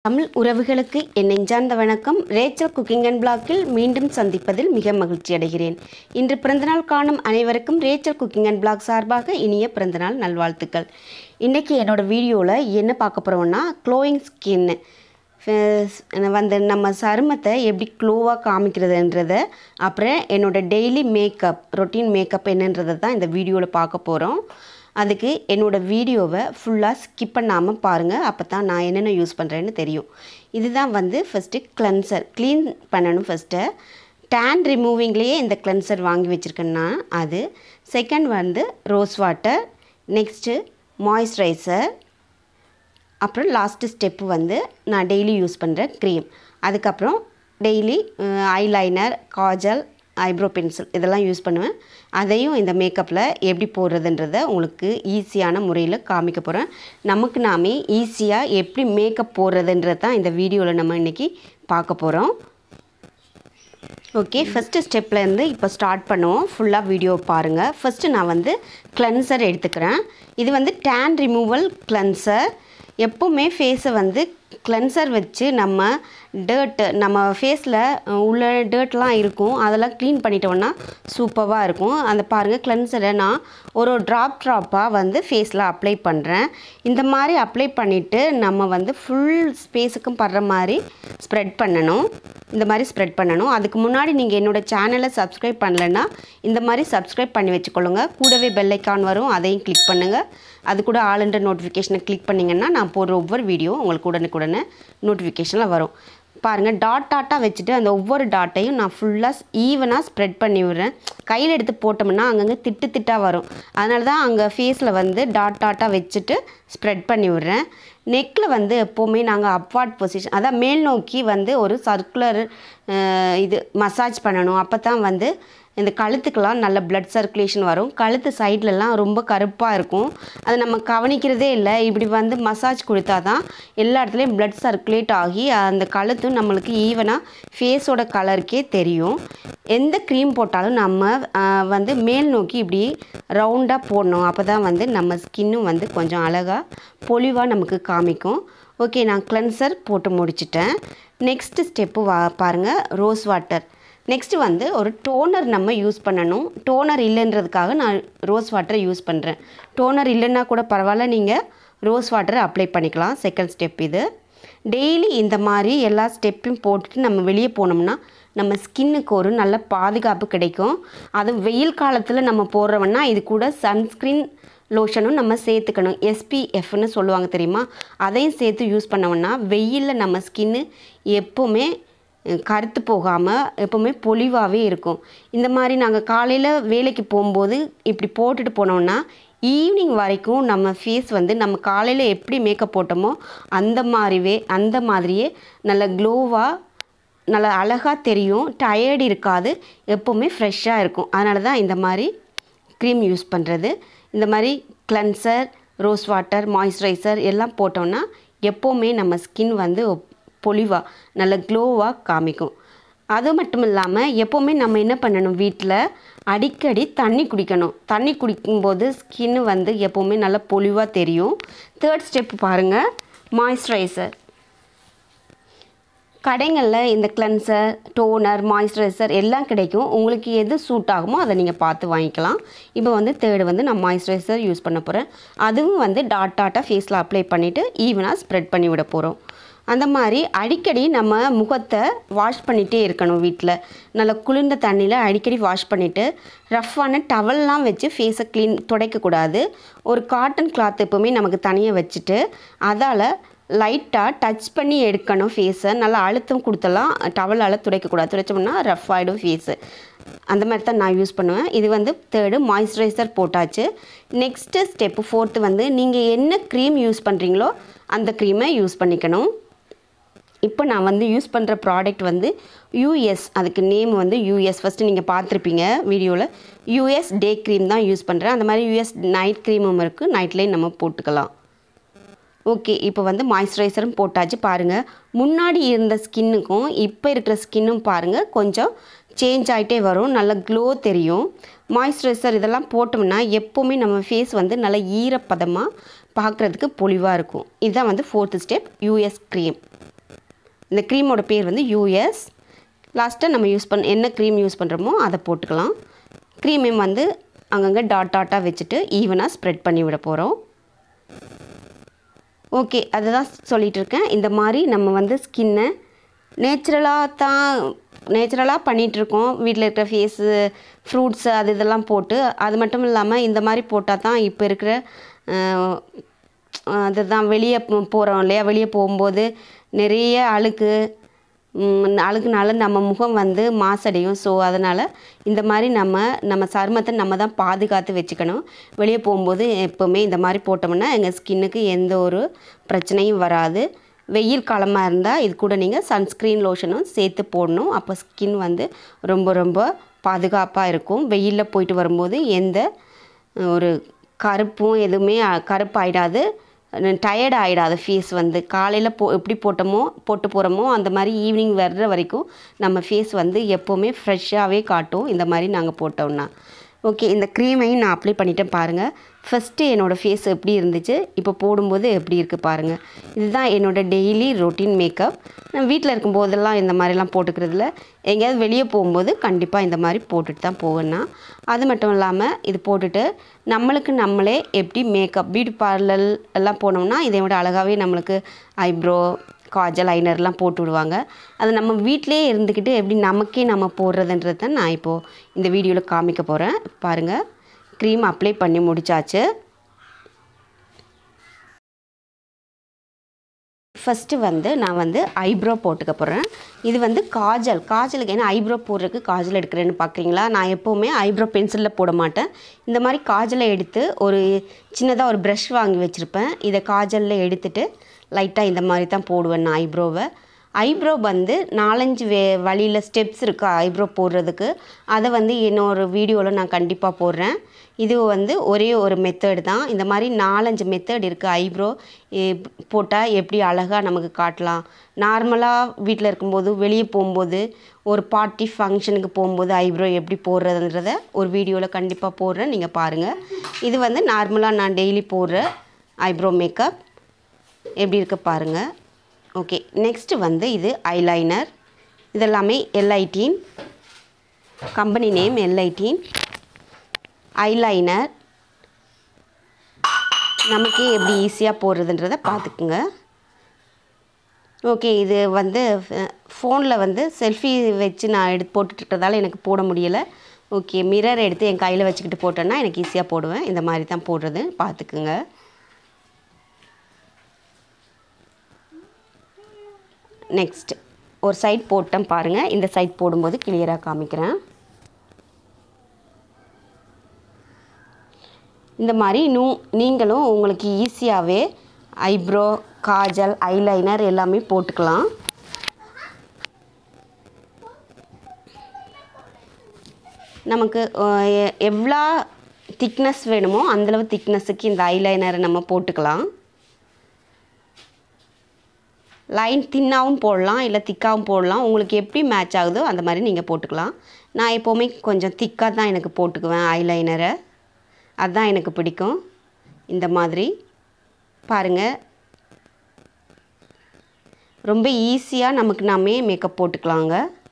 தமிழ் உறவுகளுக்கு என் நெஞ்சார்ந்த வணக்கம் ரேச்சல் குக்கிங் அண்ட் பிளாக்கில் மீண்டும் சந்திப்பதில் மிக மகிழ்ச்சி அடைகிறேன் இன்று பிறந்தநாள் காணும் அனைவருக்கும் ரேச்சல் குக்கிங் அண்ட் பிளாக் சார்பாக இனிய பிறந்தநாள் நல்வாழ்த்துக்கள் இன்றைக்கி என்னோட வீடியோவில் என்ன பார்க்க போகிறோம்னா க்ளோயிங் ஸ்கின்னு வந்து நம்ம சருமத்தை எப்படி க்ளோவாக காமிக்கிறதுன்றத அப்புறம் என்னோட டெய்லி மேக்கப் ரொட்டீன் மேக்கப் என்னன்றதை தான் இந்த வீடியோவில் பார்க்க போகிறோம் அதுக்கு என்னோடய வீடியோவை ஃபுல்லாக ஸ்கிப் பண்ணாமல் பாருங்கள் அப்போ தான் நான் என்னென்ன யூஸ் பண்ணுறேன்னு தெரியும் இதுதான் வந்து ஃபஸ்ட்டு கிளென்சர் க்ளீன் பண்ணணும் ஃபஸ்ட்டு டேன் ரிமூவிங்லேயே இந்த கிளென்சர் வாங்கி வச்சுருக்கேன்னா அது செகண்ட் வந்து ரோஸ் வாட்டர் நெக்ஸ்ட்டு மாய்ஸ்சரைசர் அப்புறம் லாஸ்ட்டு ஸ்டெப்பு வந்து நான் டெய்லி யூஸ் பண்ணுற க்ரீம் அதுக்கப்புறம் daily eyeliner kajal eyebrow pencil இதெல்லாம் யூஸ் பண்ணுவேன் அதையும் இந்த மேக்கப்பில் எப்படி போடுறதுன்றத உங்களுக்கு ஈஸியான முறையில் காமிக்க போகிறேன் நமக்கு நாமே ஈஸியாக எப்படி மேக்கப் போடுறதுன்றது தான் இந்த வீடியோவில் நம்ம இன்றைக்கி பார்க்க போகிறோம் ஓகே ஃபஸ்ட்டு ஸ்டெப்லேருந்து இப்போ ஸ்டார்ட் பண்ணுவோம் ஃபுல்லாக வீடியோ பாருங்கள் ஃபஸ்ட்டு நான் வந்து கிளென்சர் எடுத்துக்கிறேன் இது வந்து டேன் ரிமூவல் கிளென்சர் எப்போவுமே ஃபேஸை வந்து கிளென்சர் வச்சு நம்ம டேர்ட்டு நம்ம ஃபேஸில் உள்ள டேர்ட்லாம் இருக்கும் அதெல்லாம் க்ளீன் பண்ணிட்டோம்னா சூப்பராக இருக்கும் அந்த பாருங்கள் கிளென்சரை நான் ஒரு ஒரு ட்ராப் ட்ராப்பாக வந்து ஃபேஸில் அப்ளை பண்ணுறேன் இந்த மாதிரி அப்ளை பண்ணிவிட்டு நம்ம வந்து ஃபுல் ஸ்பேஸுக்கும் படுற மாதிரி ஸ்ப்ரெட் பண்ணணும் இந்த மாதிரி ஸ்ப்ரெட் பண்ணணும் அதுக்கு முன்னாடி நீங்கள் என்னோடய சேனலை சப்ஸ்கிரைப் பண்ணலைன்னா இந்த மாதிரி சப்ஸ்கிரைப் பண்ணி வச்சுக்கொள்ளுங்க கூடவே பெல் ஐக்கான் வரும் அதையும் கிளிக் பண்ணுங்கள் அது கூட ஆளுன்ற நோட்டிஃபிகேஷனை கிளிக் பண்ணிங்கன்னா நான் போடுற ஒவ்வொரு வீடியோ உங்களுக்கு உடனுக்குடனே நோட்டிஃபிகேஷனில் வரும் பாருங்கள் டாட் டாட்டாக வச்சுட்டு அந்த ஒவ்வொரு டாட்டையும் நான் ஃபுல்லாக ஈவனாக ஸ்ப்ரெட் பண்ணி விடுறேன் கையில் எடுத்து போட்டோம்னா அங்கங்கே திட்டு திட்டாக வரும் அதனால தான் அங்கே ஃபேஸில் வந்து டாட் டாட்டாக வச்சுட்டு ஸ்ப்ரெட் பண்ணி விடுறேன் நெக்கில் வந்து எப்போவுமே நாங்கள் அப்வார்ட் பொசிஷன் அதான் மேல் நோக்கி வந்து ஒரு சர்க்குலர் இது மசாஜ் பண்ணணும் அப்போ தான் வந்து இந்த கழுத்துக்கெல்லாம் நல்ல பிளட் சர்க்குலேஷன் வரும் கழுத்து சைட்லலாம் ரொம்ப கருப்பாக இருக்கும் அதை நம்ம கவனிக்கிறதே இல்லை இப்படி வந்து மசாஜ் கொடுத்தா தான் எல்லா இடத்துலையும் பிளட் சர்க்குலேட் ஆகி அந்த கழுத்தும் நம்மளுக்கு ஈவனாக ஃபேஸோட கலருக்கே தெரியும் எந்த க்ரீம் போட்டாலும் நம்ம வந்து மேல் நோக்கி இப்படி ரவுண்டாக போடணும் அப்போ தான் வந்து நம்ம ஸ்கின்னும் வந்து கொஞ்சம் அழகாக பொலிவாக நமக்கு காமிக்கும் ஓகே நான் கிளென்சர் போட்டு முடிச்சிட்டேன் நெக்ஸ்ட்டு ஸ்டெப்பு வா பாருங்கள் ரோஸ் வாட்டர் நெக்ஸ்ட்டு வந்து ஒரு டோனர் நம்ம யூஸ் பண்ணணும் டோனர் இல்லைன்றதுக்காக நான் ரோஸ் வாட்டரை யூஸ் பண்ணுறேன் டோனர் இல்லைன்னா கூட பரவாயில்ல நீங்கள் ரோஸ் வாட்டரை அப்ளை பண்ணிக்கலாம் செகண்ட் ஸ்டெப் இது டெய்லி இந்த மாதிரி எல்லா ஸ்டெப்பையும் போட்டுட்டு நம்ம வெளியே போனோம்னா நம்ம ஸ்கின்னுக்கு ஒரு நல்ல பாதுகாப்பு கிடைக்கும் அதுவும் வெயில் காலத்தில் நம்ம போடுறோம்னா இது கூட சன்ஸ்க்ரீன் லோஷனும் நம்ம சேர்த்துக்கணும் எஸ்பிஎஃப்னு சொல்லுவாங்க தெரியுமா அதையும் சேர்த்து யூஸ் பண்ணோம்னா வெயிலில் நம்ம ஸ்கின்னு எப்போவுமே கருத்து போகாமல் எப்போவுமே பொலிவாகவே இருக்கும் இந்த மாதிரி நாங்கள் காலையில் வேலைக்கு போகும்போது இப்படி போட்டுட்டு போனோம்னா ஈவினிங் வரைக்கும் நம்ம ஃபேஸ் வந்து நம்ம காலையில் எப்படி மேக்கப் போட்டோமோ அந்த மாதிரிவே அந்த மாதிரியே நல்ல க்ளோவாக நல்லா அழகாக தெரியும் டயர்டு இருக்காது எப்போவுமே ஃப்ரெஷ்ஷாக இருக்கும் அதனால தான் இந்த மாதிரி க்ரீம் யூஸ் பண்ணுறது இந்த மாதிரி கிளென்சர் ரோஸ் வாட்டர் மாய்ஸ்சரைசர் எல்லாம் போட்டோம்னா எப்போவுமே நம்ம ஸ்கின் வந்து பொலிவாக நல்ல க்ளோவாக காமிக்கும் அது மட்டும் இல்லாமல் எப்போவுமே நம்ம என்ன பண்ணணும் வீட்டில் அடிக்கடி தண்ணி குடிக்கணும் தண்ணி குடிக்கும்போது ஸ்கின்னு வந்து எப்போவுமே நல்லா பொலிவாக தெரியும் தேர்ட் ஸ்டெப் பாருங்கள் மாய்ஸ்சரைசர் கடைகளில் இந்த கிளென்சர் டோனர் மாய்ஸ்சரைசர் எல்லாம் கிடைக்கும் உங்களுக்கு எது சூட் ஆகுமோ அதை நீங்கள் பார்த்து வாங்கிக்கலாம் இப்போ வந்து தேர்டு வந்து நான் மாய்ஸ்சரைசர் யூஸ் பண்ண போகிறேன் அதுவும் வந்து டாட் டாட்டாக ஃபேஸில் அப்ளை பண்ணிவிட்டு ஈவனாக ஸ்ப்ரெட் பண்ணி விட போகிறோம் அந்த மாதிரி அடிக்கடி நம்ம முகத்தை வாஷ் பண்ணிகிட்டே இருக்கணும் வீட்டில் நல்லா குளிர்ந்த தண்ணியில் அடிக்கடி வாஷ் பண்ணிவிட்டு ரஃப்பான டவல்லாம் வச்சு ஃபேஸை க்ளீன் துடைக்கக்கூடாது ஒரு காட்டன் கிளாத் எப்போவுமே நமக்கு தனியாக வச்சுட்டு அதால் லைட்டாக டச் பண்ணி எடுக்கணும் ஃபேஸை நல்லா அழுத்தம் கொடுத்தலாம் டவலால் துடைக்கக்கூடாது துடைச்சோம்னா ரஃப் ஆகிடும் ஃபேஸு அந்த மாதிரி தான் நான் யூஸ் பண்ணுவேன் இது வந்து தேர்டு மாய்ஸ்சரைசர் போட்டாச்சு நெக்ஸ்ட்டு ஸ்டெப்பு ஃபோர்த்து வந்து நீங்கள் என்ன க்ரீம் யூஸ் பண்ணுறீங்களோ அந்த க்ரீமை யூஸ் பண்ணிக்கணும் இப்போ நான் வந்து யூஸ் பண்ணுற ப்ராடக்ட் வந்து யூஎஸ் அதுக்கு நேம் வந்து யூஎஸ் ஃபஸ்ட்டு நீங்கள் பார்த்துருப்பீங்க வீடியோவில் யூஎஸ் டே க்ரீம் தான் யூஸ் பண்ணுறேன் அந்த மாதிரி யூஎஸ் நைட் க்ரீமும் இருக்குது நைட்லேயும் நம்ம போட்டுக்கலாம் ஓகே இப்போ வந்து மாய்ஸ்சரைசரும் போட்டாச்சு பாருங்கள் முன்னாடி இருந்த ஸ்கின்னுக்கும் இப்போ இருக்கிற ஸ்கின்னும் பாருங்கள் கொஞ்சம் சேஞ்ச் ஆகிட்டே வரும் நல்ல க்ளோ தெரியும் மாய்ஸ்சரைசர் இதெல்லாம் போட்டோம்னா எப்போவுமே நம்ம ஃபேஸ் வந்து நல்ல ஈரப்பதமாக பார்க்குறதுக்கு பொலிவாக இருக்கும் இதுதான் வந்து ஃபோர்த்து ஸ்டெப் யூஎஸ் க்ரீம் இந்த க்ரீமோட பேர் வந்து யூஎஸ் லாஸ்ட்டாக நம்ம யூஸ் பண்ண என்ன க்ரீம் யூஸ் பண்ணுறோமோ அதை போட்டுக்கலாம் க்ரீமையும் வந்து அங்கங்கே டாட் டாட்டாக வச்சுட்டு ஈவனாக ஸ்ப்ரெட் பண்ணி விட போகிறோம் ஓகே அதுதான் சொல்லிகிட்டு இருக்கேன் இந்த மாதிரி நம்ம வந்து ஸ்கின்னை நேச்சுரலாக தான் நேச்சுரலாக பண்ணிகிட்ருக்கோம் வீட்டில் இருக்கிற ஃபேஸு ஃப்ரூட்ஸு அது இதெல்லாம் போட்டு அது மட்டும் இல்லாமல் இந்த மாதிரி போட்டால் தான் இப்போ இருக்கிற அஹ், அதுதான் வெளியே போகிறோம் இல்லையா வெளியே போகும்போது நிறைய அழுக்கு ம், அழுக்குனால நம்ம முகம் வந்து மாசடையும் ஸோ அதனால் இந்த மாதிரி நம்ம நம்ம சருமத்தை நம்ம தான் பாதுகாத்து வச்சுக்கணும் வெளியே போகும்போது எப்போவுமே இந்த மாதிரி போட்டோம்னா எங்கள் ஸ்கின்னுக்கு எந்த ஒரு பிரச்சனையும் வராது வெயில் காலமாக இருந்தால் இது கூட நீங்கள் சன்ஸ்க்ரீன் லோஷனும் சேர்த்து போடணும் அப்போ ஸ்கின் வந்து ரொம்ப ரொம்ப பாதுகாப்பாக இருக்கும் வெயிலில் போயிட்டு வரும்போது எந்த ஒரு கருப்பும் எதுவுமே அ- கருப்பு ஆயிடாது டயர்ட் ஆகிடாது ஃபேஸ் வந்து காலையில் போ எப்படி போட்டோமோ போட்டு போகிறோமோ அந்த மாதிரி ஈவினிங் வர்ற வரைக்கும் நம்ம ஃபேஸ் வந்து எப்போவுமே ஃப்ரெஷ்ஷாகவே காட்டும் இந்த மாதிரி நாங்கள் போட்டோம்னா ஓகே இந்த க்ரீமையும் நான் அப்ளை பண்ணிட்டேன் பாருங்கள் ஃபஸ்ட்டு என்னோடய ஃபேஸ் எப்படி இருந்துச்சு இப்போ போடும்போது எப்படி இருக்குது பாருங்கள் இதுதான் என்னோடய டெய்லி ரொட்டீன் மேக்கப் நான் வீட்டில் இருக்கும்போதெல்லாம் இந்த மாதிரிலாம் போட்டுக்கிறதுல எங்கேயாவது வெளியே போகும்போது கண்டிப்பாக இந்த மாதிரி போட்டுட்டு தான் போவேன்னா அது மட்டும் இல்லாமல் இது போட்டுட்டு நம்மளுக்கு நம்மளே எப்படி மேக்கப் பியூட்டி பார்லர் எல்லாம் போனோம்னா இதை விட அழகாகவே நம்மளுக்கு ஐப்ரோ காஜல் ஐனர்லாம் போட்டு விடுவாங்க அது நம்ம வீட்டிலே இருந்துக்கிட்டு எப்படி நமக்கே நம்ம போடுறதுன்றது தான் நான் இப்போது இந்த வீடியோவில் காமிக்க போகிறேன் பாருங்கள் க்ரீம் அப்ளை பண்ணி முடிச்சாச்சு ஃபஸ்ட்டு வந்து நான் வந்து ஐப்ரோ போட்டுக்க போகிறேன் இது வந்து காஜல் காஜலுக்கு ஏன்னா ஐப்ரோ போடுறதுக்கு காஜல் எடுக்கிறேன்னு பார்க்குறீங்களா நான் எப்போவுமே ஐப்ரோ பென்சிலில் போட மாட்டேன் இந்த மாதிரி காஜலை எடுத்து ஒரு சின்னதாக ஒரு ப்ரஷ் வாங்கி வச்சுருப்பேன் இதை காஜலில் எடுத்துட்டு லைட்டாக இந்த மாதிரி தான் போடுவேன் நான் ஐப்ரோவை ஐப்ரோ வந்து நாலஞ்சு வே வழியில் ஸ்டெப்ஸ் இருக்குது ஐப்ரோ போடுறதுக்கு அதை வந்து இன்னொரு வீடியோவில் நான் கண்டிப்பாக போடுறேன் இது வந்து ஒரே ஒரு மெத்தட் தான் இந்த மாதிரி நாலஞ்சு மெத்தட் இருக்குது ஐப்ரோ போட்டால் எப்படி அழகாக நமக்கு காட்டலாம் நார்மலாக வீட்டில் இருக்கும்போது வெளியே போகும்போது ஒரு பார்ட்டி ஃபங்க்ஷனுக்கு போகும்போது ஐப்ரோ எப்படி போடுறதுன்றத ஒரு வீடியோவில் கண்டிப்பாக போடுறேன் நீங்கள் பாருங்கள் இது வந்து நார்மலாக நான் டெய்லி போடுற ஐப்ரோ மேக்கப் எப்படி இருக்கு பாருங்கள் ஓகே நெக்ஸ்ட்டு வந்து இது ஐலைனர் இதெல்லாமே எல்ஐடீன் கம்பெனி நேம் எல்ஐடீன் ஐலைனர் நமக்கே எப்படி ஈஸியாக போடுறதுன்றதை பார்த்துக்குங்க ஓகே இது வந்து ஃபோனில் வந்து செல்ஃபி வச்சு நான் எடுத்து போட்டுட்டு இருக்கிறதால எனக்கு போட முடியலை ஓகே மிரர் எடுத்து என் கையில் வச்சுக்கிட்டு போட்டேன்னா எனக்கு ஈஸியாக போடுவேன் இந்த மாதிரி தான் போடுறது பார்த்துக்குங்க நெக்ஸ்ட் ஒரு சைட் போட்டேன் பாருங்கள் இந்த சைட் போடும்போது கிளியராக காமிக்கிறேன் இந்த மாதிரி நூ நீங்களும் உங்களுக்கு ஈஸியாகவே ஐப்ரோ காஜல் ஐலைனர் எல்லாமே போட்டுக்கலாம் நமக்கு அஹ், எ- எவ்வளோ திக்னஸ் வேணுமோ அந்தளவு திக்னஸுக்கு இந்த ஐலைனரை நம்ம போட்டுக்கலாம் லைன் தின்னாவும் போடலாம் இல்லை திக்காவும் போடலாம் உங்களுக்கு எப்படி மேட்ச் ஆகுதோ அந்த மாதிரி நீங்கள் போட்டுக்கலாம் நான் எப்போவுமே கொஞ்சம் திக்காக தான் எனக்கு போட்டுக்குவேன் ஐலைனரை அதுதான் எனக்கு பிடிக்கும் இந்த மாதிரி பாருங்கள் ரொம்ப ஈஸியாக நமக்கு நாமே மேக்கப் போட்டுக்கலாங்க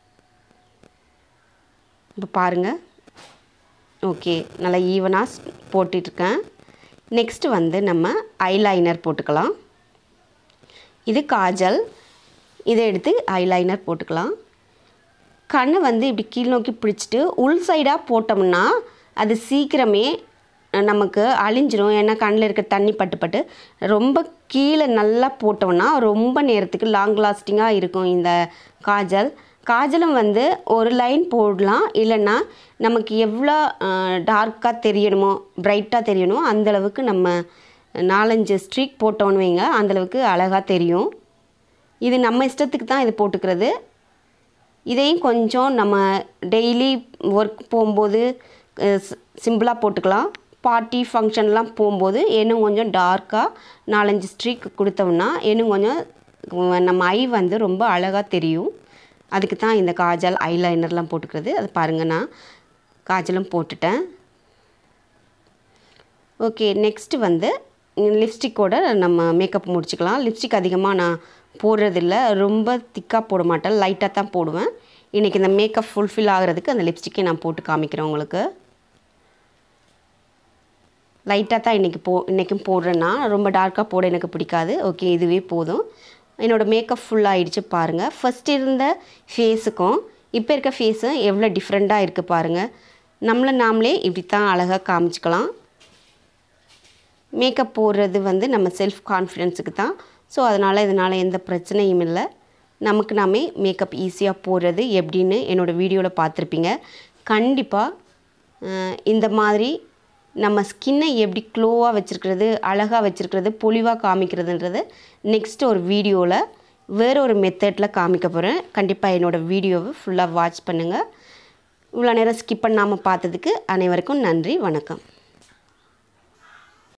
இப்போ பாருங்கள் ஓகே நல்லா ஈவனாக போட்டுட்ருக்கேன் நெக்ஸ்ட்டு வந்து நம்ம ஐலைனர் போட்டுக்கலாம் இது காஜல் இதை எடுத்து ஐலைனர் போட்டுக்கலாம் கண்ணை வந்து இப்படி கீழ் நோக்கி பிடிச்சிட்டு உள் சைடாக போட்டோம்னா அது சீக்கிரமே நமக்கு அழிஞ்சிரும் ஏன்னா கண்ணில் இருக்க தண்ணி பட்டு பட்டு ரொம்ப கீழே நல்லா போட்டோம்னா ரொம்ப நேரத்துக்கு லாங் லாஸ்டிங்காக இருக்கும் இந்த காஜல் காஜலும் வந்து ஒரு லைன் போடலாம் இல்லைன்னா நமக்கு எவ்வளோ டார்க்காக தெரியணுமோ பிரைட்டாக தெரியணுமோ அந்தளவுக்கு நம்ம நாலஞ்சு ஸ்ட்ரீக் போட்டோன்னு வைங்க அந்தளவுக்கு அழகாக தெரியும் இது நம்ம இஷ்டத்துக்கு தான் இது போட்டுக்கிறது இதையும் கொஞ்சம் நம்ம டெய்லி ஒர்க் போகும்போது சிம்பிளாக போட்டுக்கலாம் பார்ட்டி ஃபங்க்ஷன்லாம் போகும்போது இன்னும் கொஞ்சம் டார்க்காக நாலஞ்சு ஸ்ட்ரீக் கொடுத்தோம்னா இன்னும் கொஞ்சம் உம், நம்ம ஐ வந்து ரொம்ப அழகாக தெரியும் அதுக்கு தான் இந்த காஜல் ஐலைனர்லாம் போட்டுக்கிறது அது பாருங்கள் நான் காஜலும் போட்டுட்டேன் ஓகே நெக்ஸ்ட்டு வந்து லிப்ஸ்டிக்கோட நம்ம மேக்கப் முடிச்சுக்கலாம் லிப்ஸ்டிக் அதிகமாக நான் போடுறதில்ல ரொம்ப திக்காக போட மாட்டேன் லைட்டாக தான் போடுவேன் இன்றைக்கி இந்த மேக்கப் ஃபுல்ஃபில் ஆகிறதுக்கு அந்த லிப்ஸ்டிக்கை நான் போட்டு காமிக்கிறேன் உங்களுக்கு லைட்டாக தான் இன்றைக்கி போ இன்றைக்கும் போடுறேன்னா ரொம்ப டார்க்காக போட எனக்கு பிடிக்காது ஓகே இதுவே போதும் என்னோடய மேக்கப் ஃபுல் ஆகிடுச்சு பாருங்கள் ஃபஸ்ட் இருந்த ஃபேஸுக்கும் இப்போ இருக்க ஃபேஸும் எவ்வளோ டிஃப்ரெண்ட்டாக இருக்குது பாருங்கள் நம்மளை நாமளே இப்படி தான் அழகாக காமிச்சிக்கலாம் மேக்கப் போடுறது வந்து நம்ம செல்ஃப் கான்ஃபிடென்ஸுக்கு தான் ஸோ அதனால் இதனால் எந்த பிரச்சனையும் இல்லை நமக்கு நாமே மேக்கப் ஈஸியாக போடுறது எப்படின்னு என்னோடய வீடியோவில் பார்த்துருப்பீங்க கண்டிப்பாக இந்த மாதிரி நம்ம ஸ்கின்னை எப்படி க்ளோவாக வச்சுருக்கிறது அழகாக வச்சுருக்கிறது பொலிவாக காமிக்கிறதுன்றது நெக்ஸ்ட் ஒரு வீடியோவில் வேறு ஒரு மெத்தடில் காமிக்க போகிறேன் கண்டிப்பாக என்னோடய வீடியோவை ஃபுல்லாக வாட்ச் பண்ணுங்கள் இவ்வளோ நேரம் ஸ்கிப் பண்ணாமல் பார்த்ததுக்கு அனைவருக்கும் நன்றி வணக்கம்